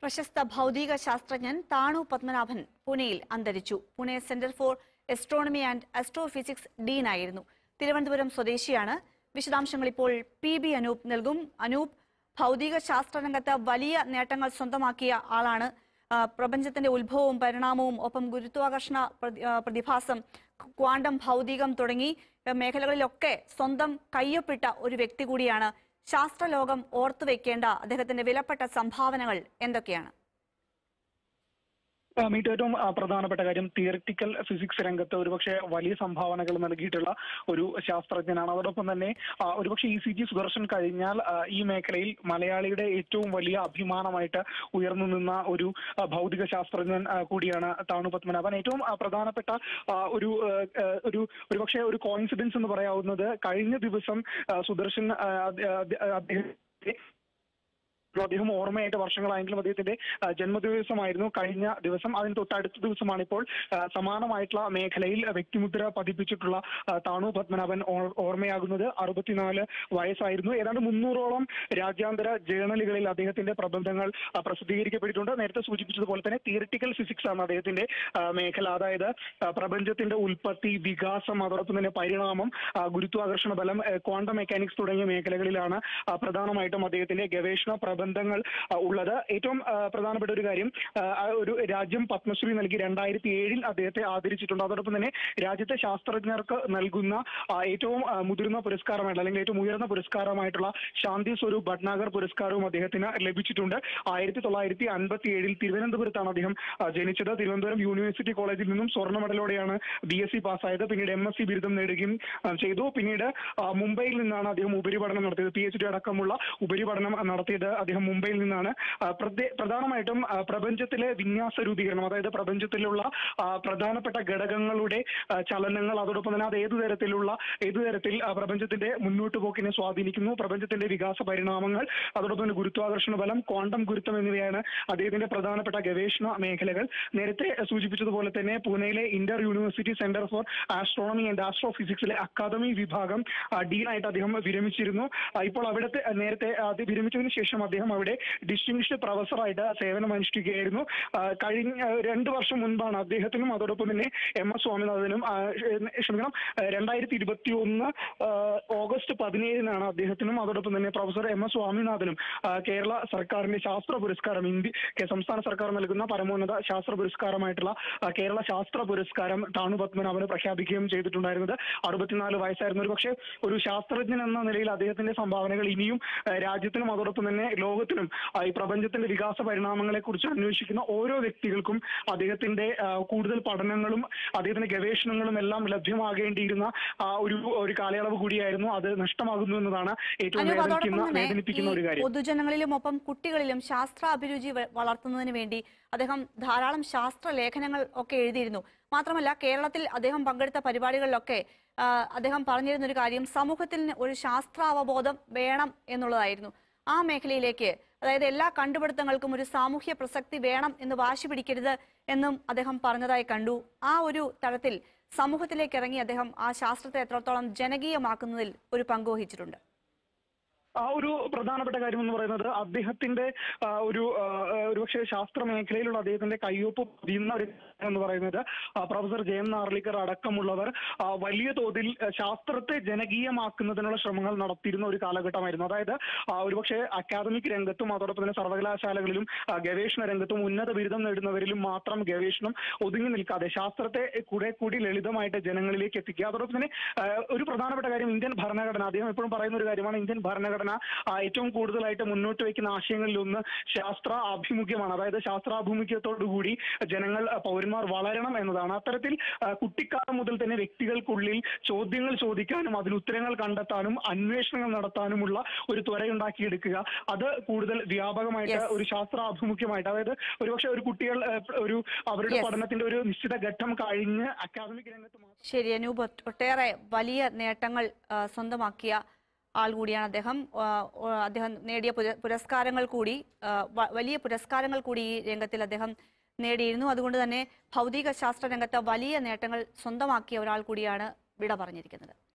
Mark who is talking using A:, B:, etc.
A: പ്രശസ്ത ഭൗതിക ശാസ്ത്രജ്ഞൻ താണു പത്മനാഭൻ പുനെയിൽ അന്തരിച്ചു Pune centre for astronomy and astrophysics ഡീനായിരുന്നു തിരുവനന്തപുരം സ്വദേശിയാണ് വിശദാംശങ്ങൾ ഇപ്പോൾ പി ബി അനൂപ് നൽകും അനൂപ് ഭൗതിക ശാസ്ത്രരംഗത്ത് വലിയ നേട്ടങ്ങൾ സ്വന്തമാക്കിയ ആളാണ് ആ, പ്രപഞ്ചത്തിന്റെ ഉത്ഭവവും പരിണാമവും ഒപ്പം ഗുരുത്വാകർഷണ പ്രതി- ആ, പ്രതിഭാസം ക്വാണ്ടം ഭൗതികം തുടങ്ങി ആ, മേഖലകളിലൊക്കെ സ്വന്തം കയ്യൊപ്പിട്ട ഒരു വ്യക്തി കൂടിയാണ് ശാസ്ത്രലോകം ഓർത്തുവെക്കേണ്ട അദ്ദേഹത്തിന്റെ വിലപ്പെട്ട സംഭാവനകൾ എന്തൊക്കെയാണ്
B: ആ, മീറ്റ് ഏറ്റവും ആ, പ്രധാനപ്പെട്ട കാര്യം തിയറിറ്റിക്കൽ ഫിസിക്സ് രംഗത്ത് ഒരുപക്ഷെ വലിയ സംഭാവനകൾ നൽകിയിട്ടുള്ള ഒരു ശാസ്ത്രജ്ഞനാണ് അതോടൊപ്പം തന്നെ ആ, ഒരുപക്ഷെ ഇ സി ജി സുദർശൻ കഴിഞ്ഞാൽ ആ, ഈ മേഖലയിൽ മലയാളിയുടെ ഏറ്റവും വലിയ അഭിമാനമായിട്ട് ഉയർന്നു നിന്ന ഒരു ആ, ഭൗതിക ശാസ്ത്രജ്ഞൻ ആ, കൂടിയാണ് താണു പത്മനാഭൻ ഏറ്റവും ആ, പ്രധാനപ്പെട്ട ആ, ഒരു ആ, ആ, ഒരു ഒരുപക്ഷെ ഒരു കോയിൻസിഡൻസ് എന്ന് പറയാവുന്നത് കഴിഞ്ഞ ദിവസം ആ, സുദർശൻ ആ, അത്- അത്- അദ്ദേഹത്തെ അദ്ദേഹം ഓർമ്മയായിട്ട് വർഷങ്ങളായെങ്കിലും അദ്ദേഹത്തിന്റെ ആ, ജന്മദിവസമായിരുന്നു കഴിഞ്ഞ ദിവസം അതിന് തൊട്ടടുത്ത ദിവസമാണ് ഇപ്പോൾ ആ, സമാനമായിട്ടുള്ള മേഖലയിൽ വ്യക്തിമുദ്ര പതിപ്പിച്ചിട്ടുള്ള ആ, താണു പത്മനാഭൻ ഓർ- ഓർമ്മയാകുന്നത് അറുപത്തിനാല് വയസ്സായിരുന്നു ഏതാണ്ട് മുന്നൂറോളം രാജ്യാന്തര ജേണലുകളിൽ അദ്ദേഹത്തിന്റെ പ്രബന്ധങ്ങൾ ആ, പ്രസിദ്ധീകരിക്കപ്പെട്ടിട്ടുണ്ട് നേരത്തെ സൂചിപ്പിച്ചതുപോലെ തന്നെ തിയറിറ്റിക്കൽ ഫിസിക്സ് ആണ് അദ്ദേഹത്തിന്റെ ആ, മേഖല അതായത് ആ, പ്രപഞ്ചത്തിന്റെ ഉൽപ്പത്തി വികാസം അതോടൊപ്പം തന്നെ പരിണാമം ആ, ഗുരുത്വാകർഷണ ബലം ആ, ക്വാണ്ടം മെക്കാനിക്സ് തുടങ്ങിയ മേഖലകളിലാണ് ആ, പ്രധാനമായിട്ടും അദ്ദേഹത്തിന്റെ ഗവേഷണ പ്രബന്ധങ്ങൾ ആ, ഉള്ളത് ഏറ്റവും ആ, പ്രധാനപ്പെട്ട ഒരു കാര്യം ആ, ആ ഒരു രാജ്യം പത്മശ്രീ നൽകി രണ്ടായിരത്തി ഏഴിൽ അദ്ദേഹത്തെ ആദരിച്ചിട്ടുണ്ട് അതോടൊപ്പം തന്നെ രാജ്യത്തെ ശാസ്ത്രജ്ഞർക്ക് നൽകുന്ന ആ, ഏറ്റവും ആ, മുതിർന്ന പുരസ്കാരമായിട്ടുള്ള അല്ലെങ്കിൽ ഏറ്റവും ഉയർന്ന പുരസ്കാരമായിട്ടുള്ള ശാന്തി സ്വരൂപ് ഭട്നാഗർ പുരസ്കാരവും അദ്ദേഹത്തിന് ലഭിച്ചിട്ടുണ്ട് ആയിരത്തി തൊള്ളായിരത്തി അൻപത്തി ഏഴിൽ തിരുവനന്തപുരത്താണ് അദ്ദേഹം ആ, ജനിച്ചത് തിരുവനന്തപുരം യൂണിവേഴ്സിറ്റി കോളേജിൽ നിന്നും സ്വർണ്ണ മെഡലോടെയാണ് ബി എസ് സി പാസ്സായത് പിന്നീട് എം എസ് സി ബിരുദം നേടുകയും ആ, ചെയ്തു പിന്നീട് ആ, മുംബൈയിൽ നിന്നാണ് അദ്ദേഹം ഉപരിപഠനം നടത്തിയത് പി എച്ച് ഡി അടക്കമുള്ള ഉപരിപഠനം നടത്തിയത് അദ്ദേഹം മുംബൈയിൽ നിന്നാണ് ആ, പ്രദ്ദേ- പ്രധാനമായിട്ടും ആ, പ്രപഞ്ചത്തിലെ വിന്യാസ രൂപീകരണം അതായത് പ്രപഞ്ചത്തിലുള്ള ആ, പ്രധാനപ്പെട്ട ഘടകങ്ങളുടെ ആ, ചലനങ്ങൾ അതോടൊപ്പം തന്നെ അത് ഏതു തരത്തിലുള്ള ഏതു തരത്തിൽ ആ, പ്രപഞ്ചത്തിന്റെ മുന്നോട്ട് പോക്കിനെ സ്വാധീനിക്കുന്നു പ്രപഞ്ചത്തിന്റെ വികാസ പരിണാമങ്ങൾ അതോടൊപ്പം തന്നെ ഗുരുത്വാകർഷണ ബലം ക്വാണ്ടം ഗുരുത്വം എന്നിവയാണ് അദ്ദേഹത്തിന്റെ പ്രധാനപ്പെട്ട ഗവേഷണ മേഖലകൾ നേരത്തെ സൂചിപ്പിച്ചതുപോലെ തന്നെ പൂനെയിലെ inter university centre for astronomy and astro ഫിസിക്സിലെ അക്കാദമി വിഭാഗം ആ, ഡീനായിട്ട് അദ്ദേഹം വിരമിച്ചിരുന്നു ആ, ഇപ്പോൾ അവിടുത്തെ ആ, നേരത്തെ അത് വിരമിച്ചതിന് ശേഷം അദ്ദേഹം അവിടെ ഡിസ്റ്റിങ്ഷ്ഡ് പ്രൊഫസറായിട്ട് സേവനം അനുഷ്ഠിക്കുകയായിരുന്നു ആ, കഴിഞ്ഞ ആ, രണ്ട് വർഷം മുൻപാണ് അദ്ദേഹത്തിനും അതോടൊപ്പം തന്നെ എം എസ് സ്വാമിനാഥനും ആ, ക്ഷ- ക്ഷമിക്കണം രണ്ടായിരത്തി ഇരുപത്തി ഒന്ന് ഓഗസ്റ്റ് പതിനേഴിനാണ് അദ്ദേഹത്തിനും അതോടൊപ്പം തന്നെ പ്രൊഫസർ എം എസ് സ്വാമിനാഥനും ആ, കേരള സർക്കാരിന്റെ ശാസ്ത്ര പുരസ്കാരം ഇന്ത്യ കെ- സംസ്ഥാന സർക്കാർ നൽകുന്ന പരമോന്നത ശാസ്ത്ര പുരസ്കാരമായിട്ടുള്ള ആ, കേരള ശാസ്ത്ര പുരസ്കാരം താണു പത്മനാഭന് പ്രഖ്യാപിക്കുകയും ചെയ്തിട്ടുണ്ടായിരുന്നത് അറുപത്തിനാല് വയസ്സായിരുന്നു ഒരു പക്ഷേ ഒരു ശാസ്ത്രജ്ഞൻ എന്ന നിലയിൽ അദ്ദേഹത്തിന്റെ സംഭാവനകൾ ഇനിയും ആ, രാജ്യത്തിനും അതോടൊപ്പം തന്നെ ലോകത്തിനും ആ, ഈ പ്രപഞ്ചത്തിന്റെ വികാസ പരിണാമങ്ങളെ കുറിച്ച് അന്വേഷിക്കുന്ന ഓരോ വ്യക്തികൾക്കും അദ്ദേഹത്തിന്റെ ആ, കൂടുതൽ പഠനങ്ങളും അദ്ദേഹത്തിന്റെ ഗവേഷണങ്ങളും എല്ലാം ലഭ്യമാകേണ്ടിയിരുന്ന ആ ഒരു ഒരു കാലയളവ് കൂടിയായിരുന്നു അത് നഷ്ടമാകുന്നു എന്നതാണ് ഏറ്റവും
A: അനൂപ് അതോടൊപ്പം
B: വേദനിക്കുന്ന
A: തന്നെ
B: വേദനിപ്പിക്കുന്ന ഒരു
A: ഈ
B: കാര്യം
A: പൊതുജനങ്ങളിലും ഒപ്പം കുട്ടികളിലും ശാസ്ത്ര അഭിരുചി വ- വളർത്തുന്നതിന് വേണ്ടി അദ്ദേഹം ധാരാളം ശാസ്ത്ര ലേഖനങ്ങൾ ഒക്കെ എഴുതിയിരുന്നു മാത്രമല്ല കേരളത്തിൽ അദ്ദേഹം പങ്കെടുത്ത പരിപാടികളിലൊക്കെ ആ, അദ്ദേഹം പറഞ്ഞിരുന്ന ഒരു കാര്യം സമൂഹത്തിൽ ഒരു ശാസ്ത്ര അവബോധം വേണം എന്നുള്ളതായിരുന്നു ആ മേഖലയിലേക്ക് അതായത് എല്ലാ കണ്ടുപിടുത്തങ്ങൾക്കും ഒരു സാമൂഹ്യ പ്രസക്തി വേണം എന്ന് വാശി പിടിക്കരുത് എന്നും അദ്ദേഹം പറഞ്ഞതായി കണ്ടു ആ ഒരു തലത്തിൽ സമൂഹത്തിലേക്ക് ഇറങ്ങി അദ്ദേഹം ആ ശാസ്ത്രത്തെ എത്രത്തോളം ജനകീയമാക്കുന്നതിൽ ഒരു പങ്ക് വഹിച്ചിട്ടുണ്ട്
B: ആ ഒരു പ്രധാനപ്പെട്ട കാര്യം എന്ന് പറയുന്നത് അദ്ദേഹത്തിന്റെ ആ, ഒരു ആ, ഒരുപക്ഷെ ശാസ്ത്ര മേഖലയിലുള്ള അദ്ദേഹത്തിന്റെ കയ്യൊപ്പ് പതിയുന്ന ഒരു കാര്യം എന്ന് പറയുന്നത് ആ, പ്രൊഫസർ ജയൻ നാർലിക്കർ അടക്കമുള്ളവർ ആ, വലിയ തോതിൽ ആ, ശാസ്ത്രത്തെ ജനകീയമാക്കുന്നതിനുള്ള ശ്രമങ്ങൾ നടത്തിയിരുന്ന ഒരു കാലഘട്ടമായിരുന്നു അതായത് ആ, ഒരുപക്ഷെ അക്കാദമിക് രംഗത്തും അതോടൊപ്പം തന്നെ സർവകലാശാലകളിലും ആ, ഗവേഷണ രംഗത്തും ഉന്നത ബിരുദം നേടുന്നവരിലും മാത്രം ഗവേഷണം ഒതുങ്ങി നിൽക്കാതെ ശാസ്ത്രത്തെ കുറെ കൂടി ലളിതമായിട്ട് ജനങ്ങളിലേക്ക് എത്തിക്കുക അതോടൊപ്പം തന്നെ ആ, ഒരു പ്രധാനപ്പെട്ട കാര്യം ഇന്ത്യൻ ഭരണഘടന അദ്ദേഹം എപ്പോഴും പറയുന്ന ഒരു കാര്യമാണ് ഇന്ത്യൻ ഭരണഘടന ആ, ഏറ്റവും കൂടുതലായിട്ട് മുന്നോട്ട് വയ്ക്കുന്ന ആശയങ്ങളിൽ ഒന്ന് ശാസ്ത്ര ആഭിമുഖ്യമാണ് അതായത് ശാസ്ത്രാഭിമുഖ്യത്തോടു കൂടി ജനങ്ങൾ ആ, പൗരന്മാർ വളരണം എന്നതാണ് അത്തരത്തിൽ ആ, കുട്ടിക്കാലം മുതൽ തന്നെ വ്യക്തികൾക്കുള്ളിൽ ചോദ്യങ്ങൾ ചോദിക്കാനും അതിൽ ഉത്തരങ്ങൾ കണ്ടെത്താനും അന്വേഷണങ്ങൾ നടത്താനുമുള്ള ഒരു ത്വരയുണ്ടാക്കിയെടുക്കുക അത് കൂടുതൽ വ്യാപകമായിട്ട്
A: Yes.
B: ഒരു ശാസ്ത്ര ആഭിമുഖ്യമായിട്ട് അതായത് ഒരുപക്ഷെ ഒരു കുട്ടികൾ ആ, ഒരു അവരുടെ
A: Yes.
B: പഠനത്തിന്റെ ഒരു നിശ്ചിത ഘട്ടം കഴിഞ്ഞ് അക്കാദമിക് രംഗത്ത് മാത്രം
A: ശരി അനൂപ് ഒട്ട് ഒട്ടേറെ വലിയ നേട്ടങ്ങൾ ആ, സ്വന്തമാക്കിയ ആൾ കൂടിയാണ് അദ്ദേഹം ആ, ആ, അദ്ദേഹം നേടിയ പുര- പുരസ്കാരങ്ങൾ കൂടി ആ, വ- വലിയ പുരസ്കാരങ്ങൾ കൂടി ഈ രംഗത്തിൽ അദ്ദേഹം നേടിയിരുന്നു അതുകൊണ്ട് തന്നെ ഭൗതിക ശാസ്ത്ര രംഗത്ത് വലിയ നേട്ടങ്ങൾ സ്വന്തമാക്കിയ ഒരാൾ കൂടിയാണ് വിട പറഞ്ഞിരിക്കുന്നത്